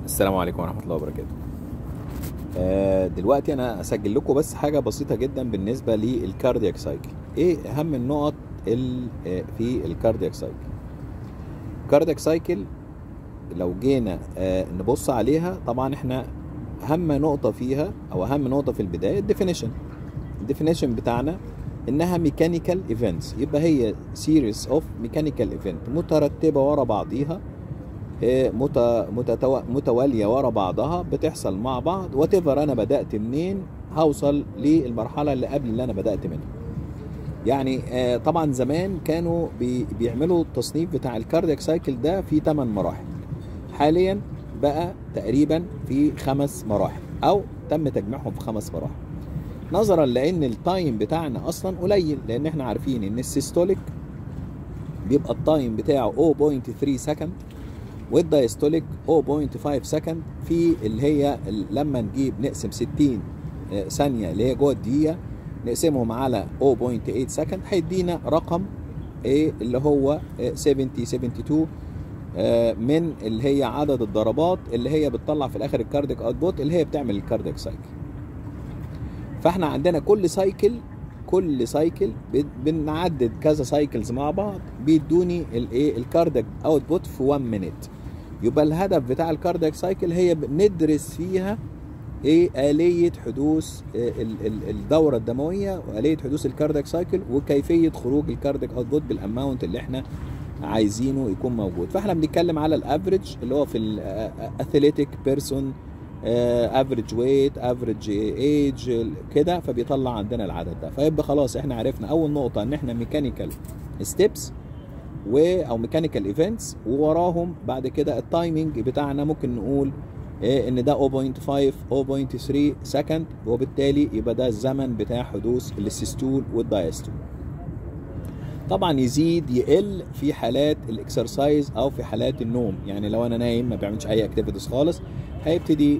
السلام عليكم ورحمة الله وبركاته آه، دلوقتي انا اسجل لكم بس حاجة بسيطة جدا بالنسبة للكاردياك سايكل ايه اهم النقط ال- آه، في الكاردياك سايكل الكاردياك سايكل لو جينا آه، نبص عليها طبعا احنا اهم نقطة فيها او اهم نقطة في البداية الديفينيشن الديفينيشن بتاعنا انها ميكانيكال ايفنتس يبقى هي سيريز اوف ميكانيكال ايفنت مترتبة ورا بعضيها آه، مت- متتو- متوالية ورا بعضها بتحصل مع بعض وات انا بدأت منين هوصل للمرحلة اللي قبل اللي انا بدأت منها يعني آه، طبعا زمان كانوا بي- بيعملوا التصنيف بتاع الكاردياك سايكل ده في 8 مراحل حاليا بقى تقريبا في خمس مراحل او تم تجميعهم في خمس مراحل نظرا لان التايم بتاعنا اصلا قليل لان احنا عارفين ان السيستوليك بيبقى التايم بتاعه 0.3 سكند والدايستوليك 0.5 سكند في اللي هي ال- لما نجيب نقسم 60 آه، ثانيه اللي هي جوه الدقيقه نقسمهم على 0.8 سكند هيدينا رقم ايه اللي هو آه، 70 72 آه، من اللي هي عدد الضربات اللي هي بتطلع في الاخر الكارديك اوتبوت اللي هي بتعمل الكارديك سايكل فاحنا عندنا كل سايكل كل سايكل بن- بنعدد كذا سايكلز مع بعض بيدوني الايه الكارديك اوتبوت في 1 مينيت يبقى الهدف بتاع الكاردياك سايكل هي ندرس فيها ايه آلية حدوث آه، ال- ال- الدورة الدموية وآلية حدوث الكاردياك سايكل وكيفية خروج الكاردياك اوتبوت بالاماونت اللي احنا عايزينه يكون موجود فاحنا بنتكلم على الافريج اللي هو في الاثليتيك بيرسون افريج ويت افريج ايج كده فبيطلع عندنا العدد ده فيبقى خلاص احنا عرفنا اول نقطة ان احنا ميكانيكال ستيبس و او ميكانيكال ايفنتس ووراهم بعد كده التايمنج بتاعنا ممكن نقول إيه ان ده 0.5 0.3 سكند وبالتالي يبقى ده الزمن بتاع حدوث السيستول والدايستول طبعا يزيد يقل في حالات الاكسرسايز او في حالات النوم يعني لو انا نايم ما بعملش اي اكتيفيتيز خالص هيبتدي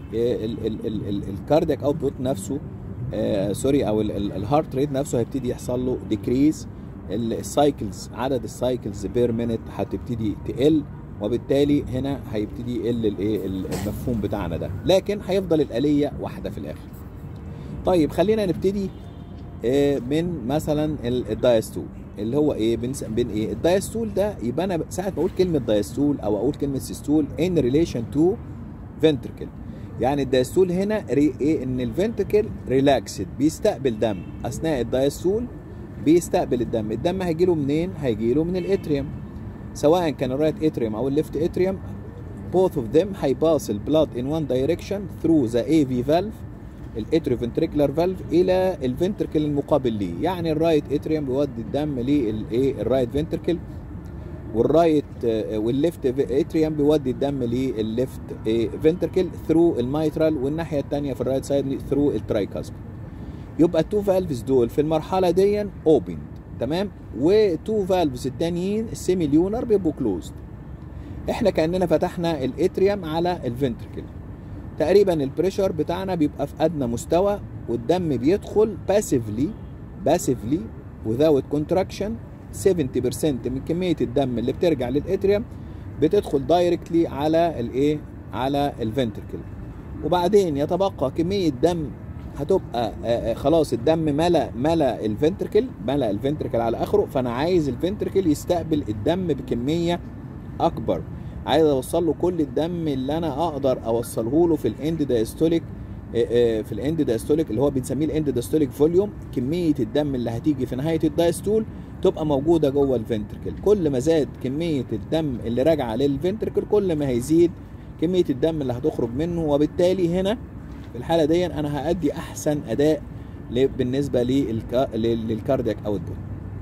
الكاردياك اوتبوت نفسه آه سوري او الهارت ريت نفسه هيبتدي يحصل له ديكريز السايكلز عدد السايكلز بير مينيت هتبتدي تقل وبالتالي هنا هيبتدي يقل الايه المفهوم بتاعنا ده لكن هيفضل الآلية واحدة في الآخر طيب خلينا نبتدي آه، من مثلا ال- الدايستول اللي هو ايه بنس... بين ايه الدايستول ده يبقى انا ساعه ما اقول كلمه دايستول او اقول كلمه سيستول ان ريليشن تو فنتركل يعني الدايستول هنا ري... ايه ان الفنتركل ريلاكسد بيستقبل دم اثناء الدايستول بيستقبل الدم الدم هيجي له منين هيجي له من الاتريوم سواء كان الرايت اتريوم او الليفت اتريوم both of them هيباص البلاد in one direction through the AV valve الاتريوفنتريكولار فالف الى الفنتركل المقابل ليه يعني الرايت اتريوم بيودي الدم للايه الرايت فنتركل والرايت آه، والليفت اتريوم بيودي الدم للليفت فنتركل ثرو الميترال والناحيه الثانيه في الرايت سايد ثرو الترايكاسب يبقى التو فالفز دول في المرحله دي اوبن تمام وتو فالفز التانيين السيمي ليونر بيبقوا كلوزد احنا كاننا فتحنا الاتريوم على الفنتركل تقريبا البريشر بتاعنا بيبقى في ادنى مستوى والدم بيدخل باسيفلي باسيفلي without contraction 70% من كميه الدم اللي بترجع للاتريوم بتدخل دايركتلي على الايه على الفنتركل وبعدين يتبقى كميه دم هتبقى آه، آه، خلاص الدم ملا ملا الفنتركل ملا الفنتركل على اخره فانا عايز الفنتركل يستقبل الدم بكميه اكبر عايز اوصل له كل الدم اللي انا اقدر اوصله له في الاند دايستوليك في الاند دايستوليك اللي هو بنسميه الاند دايستوليك فوليوم كميه الدم اللي هتيجي في نهايه الدايستول تبقى موجوده جوه الفنتركل كل ما زاد كميه الدم اللي راجعه للفنتركل كل ما هيزيد كميه الدم اللي هتخرج منه وبالتالي هنا في الحاله دي انا هادي احسن اداء ل- بالنسبه للكا- لل- للكاردياك اوتبوت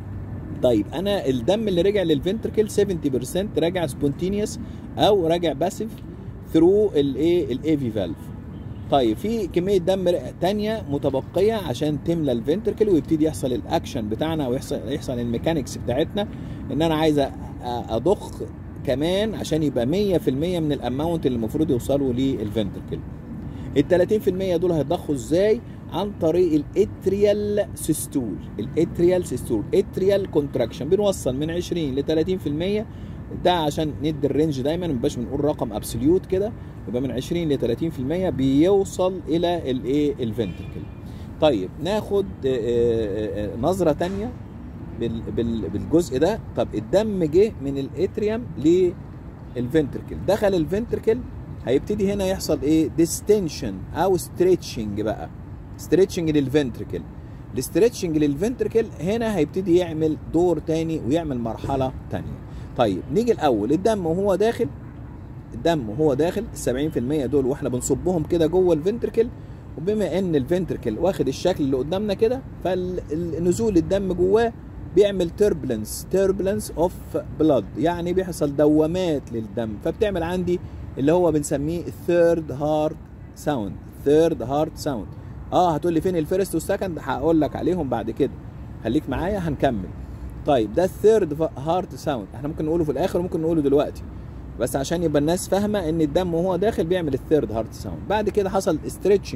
طيب انا الدم اللي رجع للفنتركل 70% راجع سبونتينيوس او راجع باسيف ثرو الايه الاي في فالف طيب في كميه دم ر- تانية متبقيه عشان تملى الفنتركل ويبتدي يحصل الاكشن بتاعنا ويحصل يحصل الميكانيكس بتاعتنا ان انا عايز أ- اضخ كمان عشان يبقى 100% من الاماونت اللي المفروض يوصلوا للفنتركل ال 30% دول هيتضخوا ازاي؟ عن طريق الاتريال سيستول الاتريال سيستول اتريال كونتراكشن بنوصل من 20 ل 30% ده عشان ندي الرينج دايما ما نبقاش بنقول رقم ابسوليوت كده يبقى من 20 ل 30% بيوصل الى الايه الفنتركل طيب ناخد آه، آه، آه، نظره تانية بال- بال- بالجزء ده طب الدم جه من الاتريوم للفنتركل دخل الفنتركل هيبتدي هنا يحصل ايه ديستنشن او ستريتشنج بقى ستريتشنج للفنتركل الاستريتشنج للفنتركل هنا هيبتدي يعمل دور تاني ويعمل مرحله تانية طيب نيجي الاول الدم وهو داخل الدم وهو داخل ال 70% دول واحنا بنصبهم كده جوه الفنتركل وبما ان الفنتركل واخد الشكل اللي قدامنا كده فالنزول الدم جواه بيعمل تربلنس تربلنس اوف بلاد يعني بيحصل دوامات للدم فبتعمل عندي اللي هو بنسميه الثيرد هارت ساوند ثيرد هارت ساوند اه هتقول لي فين الفيرست والسكند هقول لك عليهم بعد كده خليك معايا هنكمل طيب ده الثيرد هارت ساوند احنا ممكن نقوله في الاخر وممكن نقوله دلوقتي بس عشان يبقى الناس فاهمه ان الدم وهو داخل بيعمل الثيرد هارت ساوند بعد كده حصل ستريتشنج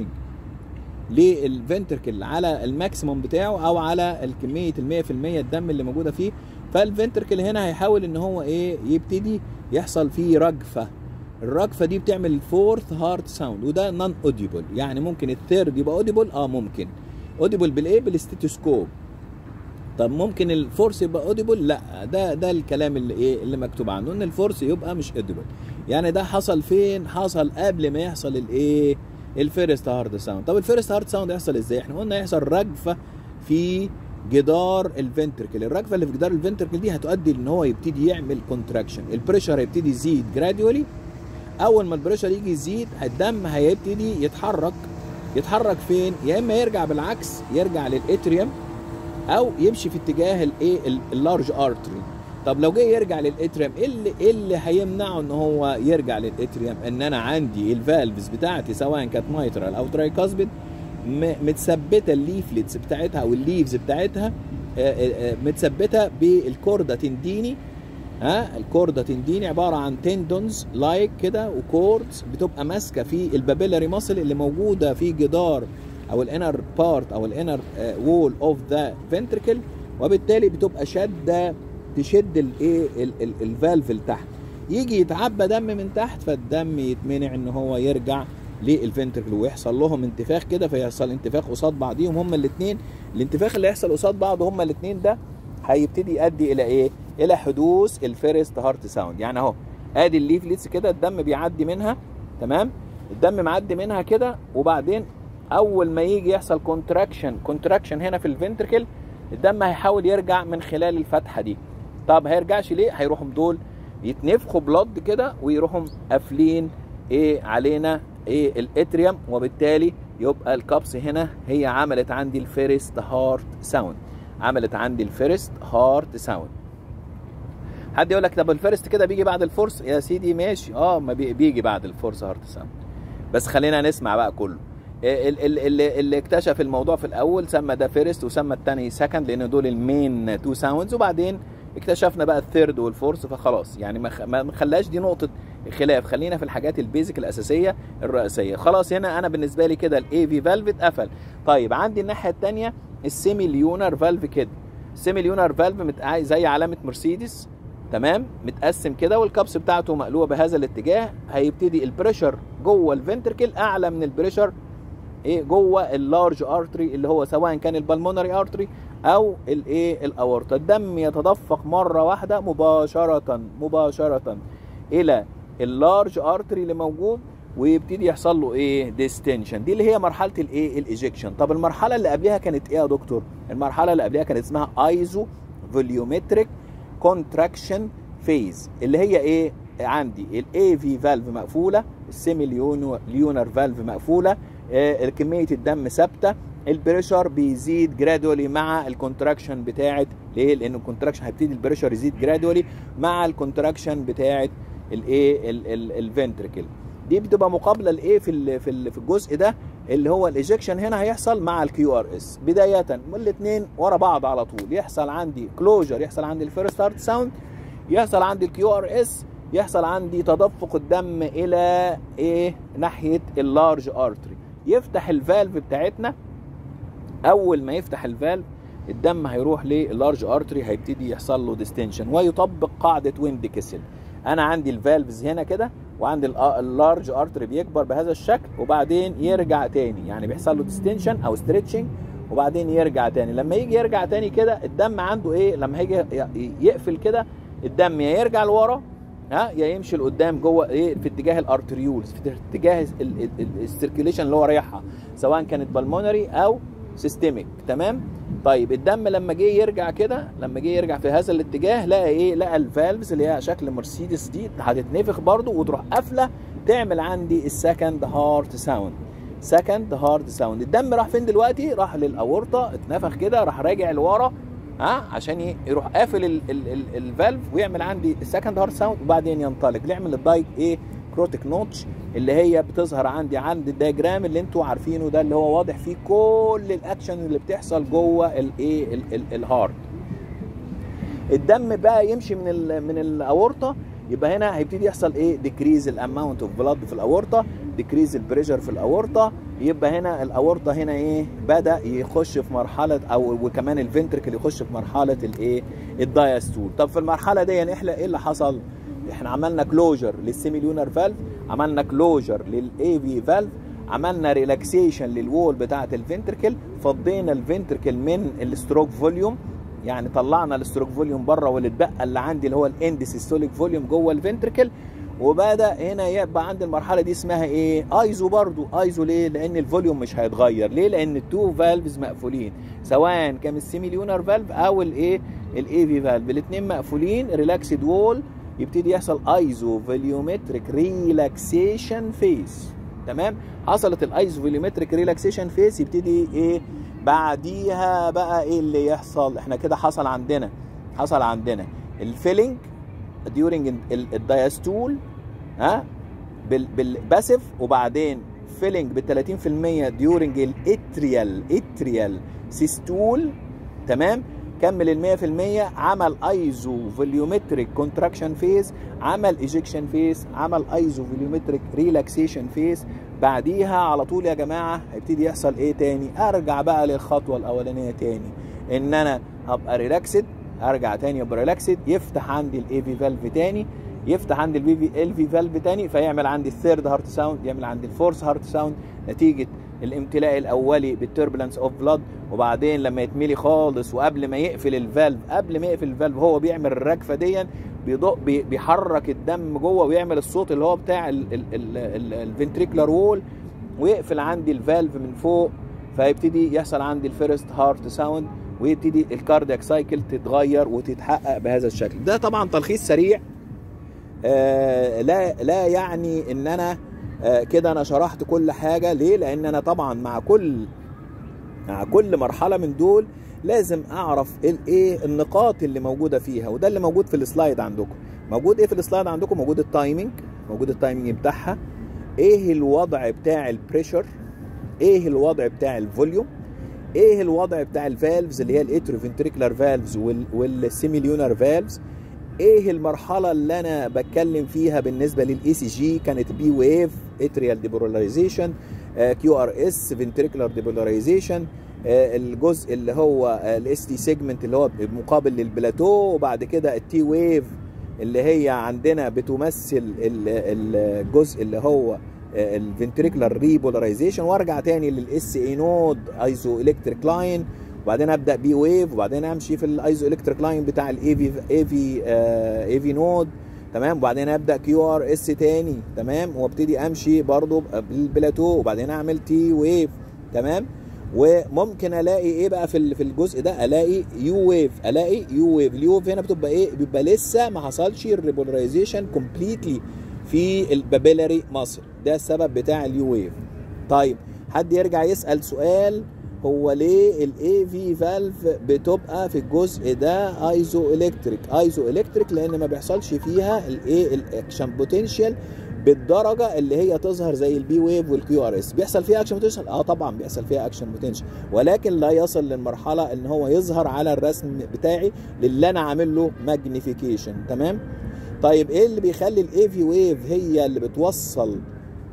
للفنتركل على الماكسيموم بتاعه او على الكميه ال 100% الدم اللي موجوده فيه فالفنتركل هنا هيحاول ان هو ايه يبتدي يحصل فيه رجفه الرجفه دي بتعمل الفورث هارت ساوند وده نون اوديبل يعني ممكن الثيرد يبقى اوديبل اه ممكن اوديبل بالايه بالستيتوسكوب طب ممكن الفورس يبقى اوديبل لا ده ده الكلام اللي ايه اللي مكتوب عنه ان الفورس يبقى مش اوديبل يعني ده حصل فين حصل قبل ما يحصل الايه الفيرست هارد ساوند طب الفيرست هارد ساوند يحصل ازاي احنا قلنا يحصل رجفه في جدار الفنتركل الرجفه اللي في جدار الفنتركل دي هتؤدي ان هو يبتدي يعمل كونتراكشن البريشر هيبتدي يزيد جراديولي اول ما البريشر يجي يزيد الدم هيبتدي يتحرك يتحرك فين يا اما يرجع بالعكس يرجع للاتريوم او يمشي في اتجاه الايه اللارج ارتري طب لو جه يرجع للاتريوم ايه اللي ايه اللي هيمنعه ان هو يرجع للاتريوم ان انا عندي الفالفز بتاعتي سواء كانت مايترال او ترايكاسبيد متثبته الليفلتس بتاعتها او الليفز بتاعتها متثبته بالكوردا تنديني ها الكوردا تنديني عباره عن تندونز لايك كده وكوردز بتبقى ماسكه في البابيلاري ماسل اللي موجوده في جدار او الانر بارت او الانر وول اوف ذا فنتركل وبالتالي بتبقى شاده تشد الايه الفالف لتحت يجي يتعبى دم من تحت فالدم يتمنع ان هو يرجع للفنتركل ويحصل لهم انتفاخ كده فيحصل انتفاخ قصاد بعضيهم هما الاثنين الانتفاخ اللي يحصل قصاد بعض هما الاثنين ده هيبتدي يؤدي الى ايه؟ الى حدوث الفيرست هارت ساوند يعني اهو ادي الليفلتس كده الدم بيعدي منها تمام؟ الدم معدي منها كده وبعدين اول ما يجي يحصل كونتراكشن كونتراكشن هنا في الفنتركل الدم هيحاول يرجع من خلال الفتحه دي طب هيرجعش ليه؟ هيروحوا دول يتنفخوا بلد كده ويروحوا قافلين ايه علينا ايه الاتريوم وبالتالي يبقى الكابس هنا هي عملت عندي الفيرست هارت ساوند عملت عندي الفيرست هارت ساوند حد يقول لك طب الفيرست كده بيجي بعد الفورس يا سيدي ماشي اه ما بيجي بعد الفورس هارت ساوند بس خلينا نسمع بقى كله اللي, اللي اكتشف الموضوع في الاول سمى ده فيرست وسمى الثاني سكند لان دول المين تو ساوندز وبعدين اكتشفنا بقى الثيرد والفورس فخلاص يعني ما خلاش دي نقطه خلاف خلينا في الحاجات البيزك الاساسيه الرئيسيه خلاص هنا انا بالنسبه لي كده الاي في فالف اتقفل طيب عندي الناحيه الثانيه السيمي ليونر فالف كده السيمي ليونر فالف مت... زي علامه مرسيدس تمام متقسم كده والكبس بتاعته مقلوبه بهذا الاتجاه هيبتدي البريشر جوه الفنتركل اعلى من البريشر ايه جوه اللارج ارتري اللي هو سواء كان البلمونري ارتري او الايه الاورطه الدم يتدفق مره واحده مباشره مباشره الى اللارج ارتري اللي موجود ويبتدي يحصل له ايه ديستنشن دي اللي هي مرحله الايه الايجكشن طب المرحله اللي قبلها كانت ايه يا دكتور المرحله اللي قبلها كانت اسمها ايزو فوليومتريك كونتراكشن فيز اللي هي ايه عندي الاي في فالف مقفوله السيمي ليونر فالف مقفوله آه كميه الدم ثابته البريشر بيزيد جرادولي مع الكونتراكشن بتاعت ليه لان الكونتراكشن هيبتدي البريشر يزيد جرادولي مع الكونتراكشن بتاعت الايه الفنتركل دي بتبقى مقابله لايه في في في الجزء ده اللي هو الايجكشن هنا هيحصل مع الكيو ار اس بدايه الاثنين ورا بعض على طول يحصل عندي كلوجر يحصل عندي الفيرست هارت ساوند يحصل عندي الكيو ار اس يحصل عندي تدفق الدم الى ايه ناحيه اللارج ارتري يفتح الفالف بتاعتنا اول ما يفتح الفالف الدم هيروح للارج ارتري هيبتدي يحصل له ديستنشن ويطبق قاعده ويند كيسل انا عندي الفالفز هنا كده وعندي اللارج ارتري بيكبر بهذا الشكل وبعدين يرجع تاني يعني بيحصل له ديستنشن او ستريتشنج وبعدين يرجع تاني لما يجي يرجع تاني كده الدم عنده ايه لما هيجي يقفل كده الدم يا يرجع لورا ها يا يمشي لقدام جوه ايه في اتجاه الارتريولز في اتجاه السيركيليشن اللي هو رايحها سواء كانت بالمونري او سيستميك تمام طيب الدم لما جه يرجع كده لما جه يرجع في هذا الاتجاه لقى ايه لقى الفالفز اللي هي شكل مرسيدس دي هتتنفخ برضو وتروح قافله تعمل عندي السكند هارت ساوند سكند هارت ساوند الدم راح فين دلوقتي راح للاورطه اتنفخ كده راح راجع لورا ها عشان يروح قافل الفالف ويعمل عندي السكند هارت ساوند وبعدين ينطلق نعمل الدايك ايه كروتيك نوتش اللي هي بتظهر عندي عند الدياجرام اللي انتوا عارفينه ده اللي هو واضح فيه كل الاكشن اللي بتحصل جوه الايه الهارت الدم بقى يمشي من ال من الاورطه يبقى هنا هيبتدي يحصل ايه ديكريز الاماونت اوف بلاد في الاورطه ديكريز البريشر في الاورطه يبقى هنا الاورطه هنا ايه بدا يخش في مرحله او وكمان الفنتركل يخش في مرحله الايه الدايستول طب في المرحله دي احنا ايه اللي حصل احنا عملنا كلوجر للسيميليونر فالف عملنا كلوجر للاي في فالف عملنا ريلاكسيشن للوول بتاعه الفنتركل فضينا الفنتركل من الستروك فوليوم يعني طلعنا الستروك فوليوم بره واللي اتبقى اللي عندي اللي هو الاند سيستوليك فوليوم جوه الفنتركل وبدا هنا يبقى عند المرحله دي اسمها ايه ايزو برضو ايزو ليه لان الفوليوم مش هيتغير ليه لان التو فالفز مقفولين سواء كان السيميليونر فالف او الايه الاي في فالف الاثنين مقفولين ريلاكسد وول يبتدي يحصل ايزو فوليومتريك ريلاكسيشن فيس تمام حصلت الايزو فوليومتريك ريلاكسيشن فيس يبتدي ايه بعديها بقى ايه اللي يحصل احنا كده حصل عندنا حصل عندنا الفيلنج ديورنج الدايستول ها بالباسيف وبعدين فيلنج بال 30% ديورنج الاتريال اتريال سيستول تمام كمل ال 100% عمل ايزو فوليومتريك كونتراكشن فيز عمل ايجكشن فيز عمل ايزو فوليومتريك ريلاكسيشن فيز بعديها على طول يا جماعه هيبتدي يحصل ايه تاني ارجع بقى للخطوه الاولانيه تاني ان انا هبقى ريلاكسد ارجع تاني ابقى ريلاكسد يفتح عندي الاي في فالف تاني يفتح عندي الفي في ال في فالف تاني فيعمل عندي الثيرد هارت ساوند يعمل عندي الفورث هارت ساوند نتيجه الامتلاء الاولي بالتربلنس اوف بلاد وبعدين لما يتملي خالص وقبل ما يقفل الفالف قبل ما يقفل الفالف هو بيعمل الركفه دي بيضق بيحرك الدم جوه ويعمل الصوت اللي هو بتاع الفنتريكولار وول ويقفل عندي الفالف من فوق فيبتدي يحصل عندي الفيرست هارت ساوند ويبتدي الكاردياك سايكل تتغير وتتحقق بهذا الشكل ده طبعا تلخيص سريع آه لا لا يعني ان انا آه كده انا شرحت كل حاجه ليه لان انا طبعا مع كل مع كل مرحله من دول لازم اعرف الايه النقاط اللي موجوده فيها وده اللي موجود في السلايد عندكم موجود ايه في السلايد عندكم موجود التايمنج موجود التايمنج بتاعها ايه الوضع بتاع البريشر ايه الوضع بتاع الفوليوم ايه الوضع بتاع الفالفز اللي هي الاتروفنتريكولار فالفز والسيميليونر فالفز ايه المرحله اللي انا بتكلم فيها بالنسبه للاي سي جي كانت بي ويف اتريال ديبولاريزيشن كيو ار اس فنتريكولار ديبولاريزيشن الجزء اللي هو الاس تي سيجمنت اللي هو مقابل للبلاتو وبعد كده التي ويف اللي هي عندنا بتمثل الجزء اللي هو الفنتريكولار ريبولاريزيشن وارجع تاني للاس اي نود ايزو الكتريك لاين وبعدين ابدا بي ويف وبعدين امشي في الايزو الكتريك لاين بتاع الاي في اي في اي في نود تمام وبعدين ابدا كيو ار اس تاني تمام وابتدي امشي برضو بالبلاتو وبعدين اعمل تي ويف تمام وممكن الاقي ايه بقى في في الجزء ده الاقي يو ويف الاقي يو ويف اليو ويف هنا بتبقى ايه بيبقى لسه ما حصلش الريبولاريزيشن كومبليتلي في البابيلاري مصر ده السبب بتاع اليو ويف طيب حد يرجع يسال سؤال هو ليه الاي في فالف بتبقى في الجزء ده ايزو الكتريك ايزو الكتريك لان ما بيحصلش فيها الايه الاكشن بوتنشال بالدرجه اللي هي تظهر زي البي ويف والكيو ار اس بيحصل فيها اكشن بوتنشال اه طبعا بيحصل فيها اكشن بوتنشال ولكن لا يصل للمرحله ان هو يظهر على الرسم بتاعي للي انا عامل له ماجنيفيكيشن تمام طيب ايه اللي بيخلي الاي في ويف هي اللي بتوصل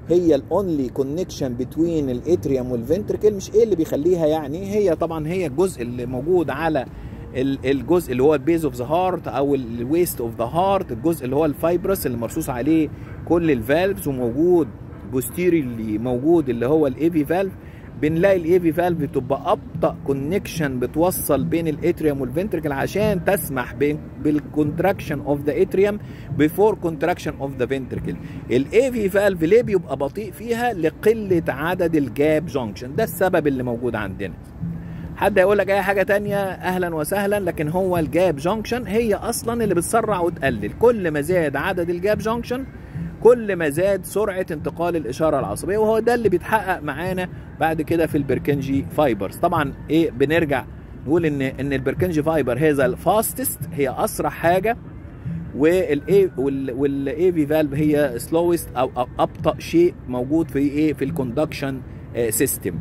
هي الاونلي كونكشن بتوين الاتريوم والفنتركل مش ايه اللي بيخليها يعني هي طبعا هي الجزء اللي موجود على الجزء اللي هو البيز اوف ذا هارت او الويست اوف ذا هارت الجزء اللي هو الفايبرس اللي مرصوص عليه كل الفالفز وموجود بوستيريلي موجود اللي هو الايفي فالف بنلاقي الايفي فالف بتبقى ابطا كونكشن بتوصل بين الاتريوم والفنتركل عشان تسمح بالكونتراكشن اوف ذا اتريوم بيفور كونتراكشن اوف ذا فنتركل الايفي فالف ليه بيبقى بطيء فيها لقله عدد الجاب جونكشن ده السبب اللي موجود عندنا حد يقول لك اي حاجه تانية اهلا وسهلا لكن هو الجاب جونكشن هي اصلا اللي بتسرع وتقلل كل ما زاد عدد الجاب جونكشن كل ما زاد سرعه انتقال الاشاره العصبيه وهو ده اللي بيتحقق معانا بعد كده في البركنجي فايبرز طبعا ايه بنرجع نقول ان ان البركنجي فايبر هي الفاستست هي اسرع حاجه والاي والاي في فالف هي سلوست او ابطا شيء موجود في ايه في الكوندكشن سيستم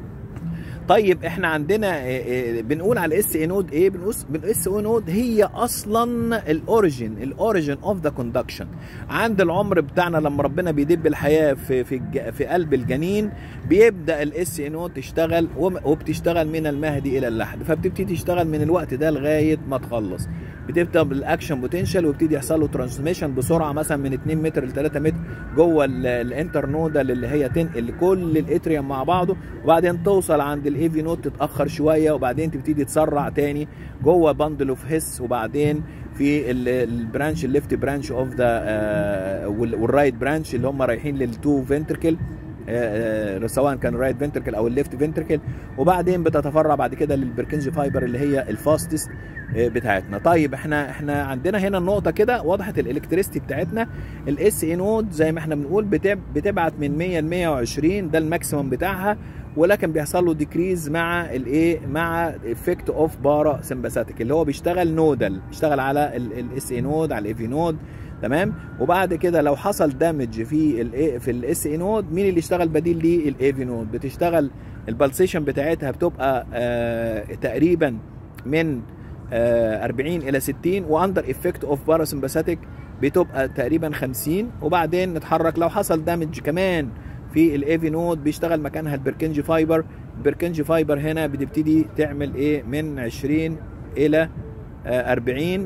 طيب احنا عندنا بنقول على الاس اي نود ايه بنقول بالاس او نود هي اصلا الاوريجن الاوريجن اوف ذا كوندكشن عند العمر بتاعنا لما ربنا بيدب الحياه في في في قلب الجنين بيبدا الاس اي نود تشتغل وبتشتغل من المهدي الى اللحد فبتبتدي تشتغل من الوقت ده لغايه ما تخلص بتبدا بالاكشن بوتنشال ويبتدي يحصل له ترانسميشن بسرعه مثلا من 2 متر ل 3 متر جوه الانتر نودال اللي هي تنقل كل الاتريوم مع بعضه وبعدين توصل عند الايفي نود تتاخر شويه وبعدين تبتدي تسرع تاني جوه باندل اوف هيس وبعدين في البرانش الليفت برانش اوف ذا والرايت برانش اللي هم رايحين للتو فنتركل سواء كان الرايت فنتركل او الليفت فنتركل وبعدين بتتفرع بعد كده للبركنجي فايبر اللي هي الفاستست بتاعتنا طيب احنا احنا عندنا هنا النقطه كده وضحت الالكتريستي بتاعتنا الاس اي نود زي ما احنا بنقول بتبعت من 100 ل 120 ده الماكسيمم بتاعها ولكن بيحصل له ديكريز مع الايه مع افكت اوف بارا سمباثيك اللي هو بيشتغل نودال بيشتغل على الاس اي نود على الاي في نود تمام وبعد كده لو حصل دامج في ال في الاس اي نود مين اللي يشتغل بديل ليه الاي في نود بتشتغل البلسيشن بتاعتها بتبقى آه تقريبا من آه 40 الى 60 واندر افكت اوف باراسمباثيك بتبقى تقريبا 50 وبعدين نتحرك لو حصل دامج كمان في الايفي نود بيشتغل مكانها البركنجي فايبر البركنجي فايبر هنا بتبتدي تعمل ايه من 20 الى 40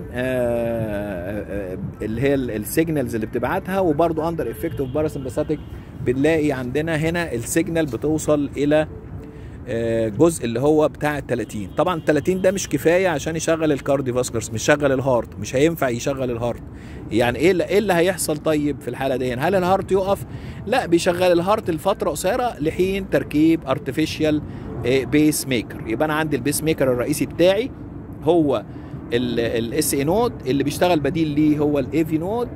اللي هي السيجنالز اللي بتبعتها وبرده اندر افكت اوف باراسمباثيك بنلاقي عندنا هنا السيجنال بتوصل الى جزء اللي هو بتاع ال 30 طبعا ال 30 ده مش كفايه عشان يشغل الكارديو فاسكولارز مش شغل الهارت مش هينفع يشغل الهارت يعني ايه اللي, إيه اللي هيحصل طيب في الحاله دي هل الهارت يقف لا بيشغل الهارت لفتره قصيره لحين تركيب ارتفيشال بيس ميكر يبقى انا عندي البيس ميكر الرئيسي بتاعي هو الاس اي نود اللي بيشتغل بديل ليه هو الاي في نود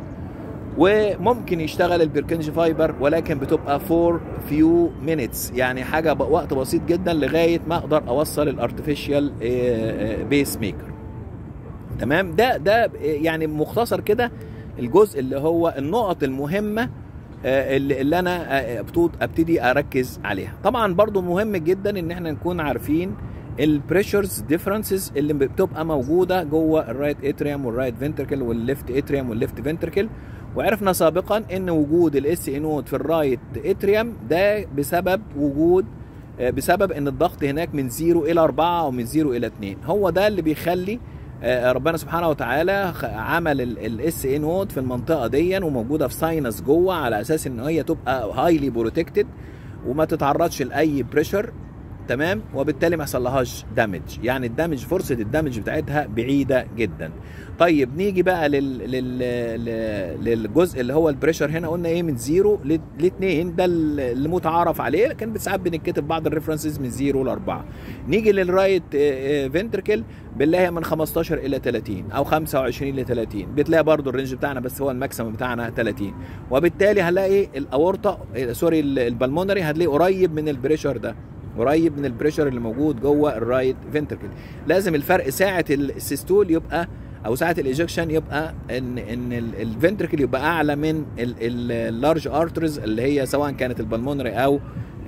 وممكن يشتغل البركنج فايبر ولكن بتبقى فور فيو مينتس يعني حاجه وقت بسيط جدا لغايه ما اقدر اوصل الارتفيشال بيس ميكر تمام ده ده يعني مختصر كده الجزء اللي هو النقط المهمه اللي, اللي انا ابتدي اركز عليها طبعا برضو مهم جدا ان احنا نكون عارفين البريشرز ديفرنسز اللي بتبقى موجوده جوه الرايت اتريوم والرايت فنتركل والليفت اتريوم والليفت فنتركل وعرفنا سابقا ان وجود الاس اي نود في الرايت اتريوم ده بسبب وجود بسبب ان الضغط هناك من 0 الى 4 او من 0 الى 2 هو ده اللي بيخلي ربنا سبحانه وتعالى عمل الاس اي نود في المنطقه دي وموجوده في ساينس جوه على اساس ان هي تبقى هايلي بروتكتد وما تتعرضش لاي بريشر تمام وبالتالي ما يحصلهاش دامج يعني الدامج فرصه الدامج بتاعتها بعيده جدا طيب نيجي بقى لل... لل... للجزء اللي هو البريشر هنا قلنا ايه من زيرو ل 2 ده اللي متعارف عليه لكن ساعات بنكتب بعض الريفرنسز من زيرو ل 4 نيجي للرايت فنتركل بنلاقيها من 15 الى 30 او 25 ل 30 بتلاقي برضو الرينج بتاعنا بس هو الماكسيمم بتاعنا 30 وبالتالي هنلاقي الاورطه سوري البلمونري هتلاقيه قريب من البريشر ده قريب من البريشر اللي موجود جوه الرايت فنتركل لازم الفرق ساعه السيستول يبقى او ساعه الايجكشن يبقى ان ان الفنتركل يبقى اعلى من اللارج ارترز اللي هي سواء كانت البلمونري او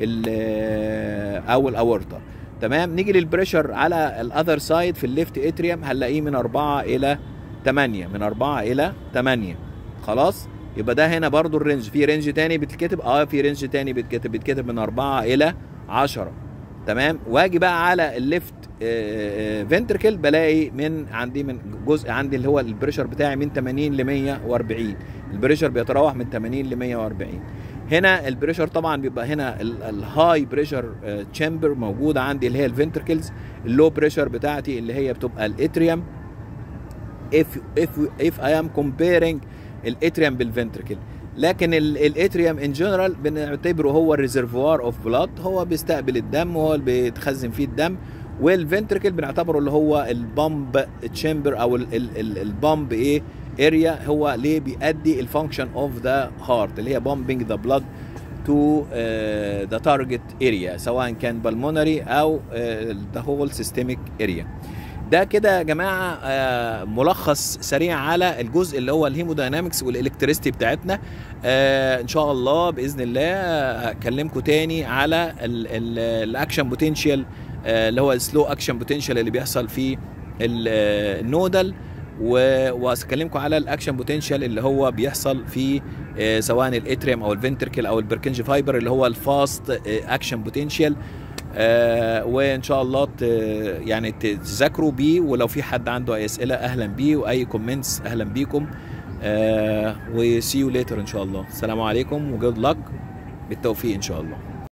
او الاورطه تمام نيجي للبريشر على الاذر سايد في الليفت اتريوم هنلاقيه من 4 الى 8 من 4 الى 8 خلاص يبقى ده هنا برضو الرينج في رينج تاني بتتكتب اه في رينج تاني بتكتب بتكتب من 4 الى 10 تمام واجي بقى على الليفت فنتركل بلاقي من عندي من جزء عندي اللي هو البريشر بتاعي من 80 ل 140 البريشر بيتراوح من 80 ل 140 هنا البريشر طبعا بيبقى هنا الهاي بريشر تشامبر موجوده عندي اللي هي الفنتركلز اللو بريشر بتاعتي اللي هي بتبقى الاتريوم if if if I am comparing الاتريوم بالفنتركل لكن الاتريوم ان جنرال بنعتبره هو الريزرفوار اوف بلاد هو بيستقبل الدم وهو اللي بيتخزن فيه الدم والفنتركل بنعتبره اللي هو البامب تشامبر او البامب ايه اريا هو ليه بيأدي الفانكشن اوف ذا هارت اللي هي بامبنج ذا بلاد تو ذا تارجت اريا سواء كان بالمونري او ذا هول سيستميك اريا ده كده يا جماعه آه ملخص سريع على الجزء اللي هو الهيموداينامكس والالكتريستي بتاعتنا آه ان شاء الله باذن الله هكلمكم تاني على الاكشن بوتنشال آه اللي هو السلو اكشن بوتنشال اللي بيحصل في النودل وهكلمكم على الاكشن بوتنشال اللي هو بيحصل في سواء الاتريم او الفنتركل او البركنج فايبر اللي هو الفاست اكشن بوتنشال آه وان شاء الله ت يعني تذاكروا بيه ولو في حد عنده اي اسئله اهلا بيه واي كومنتس اهلا بيكم آه وسي يو ليتر ان شاء الله السلام عليكم وجود لك بالتوفيق ان شاء الله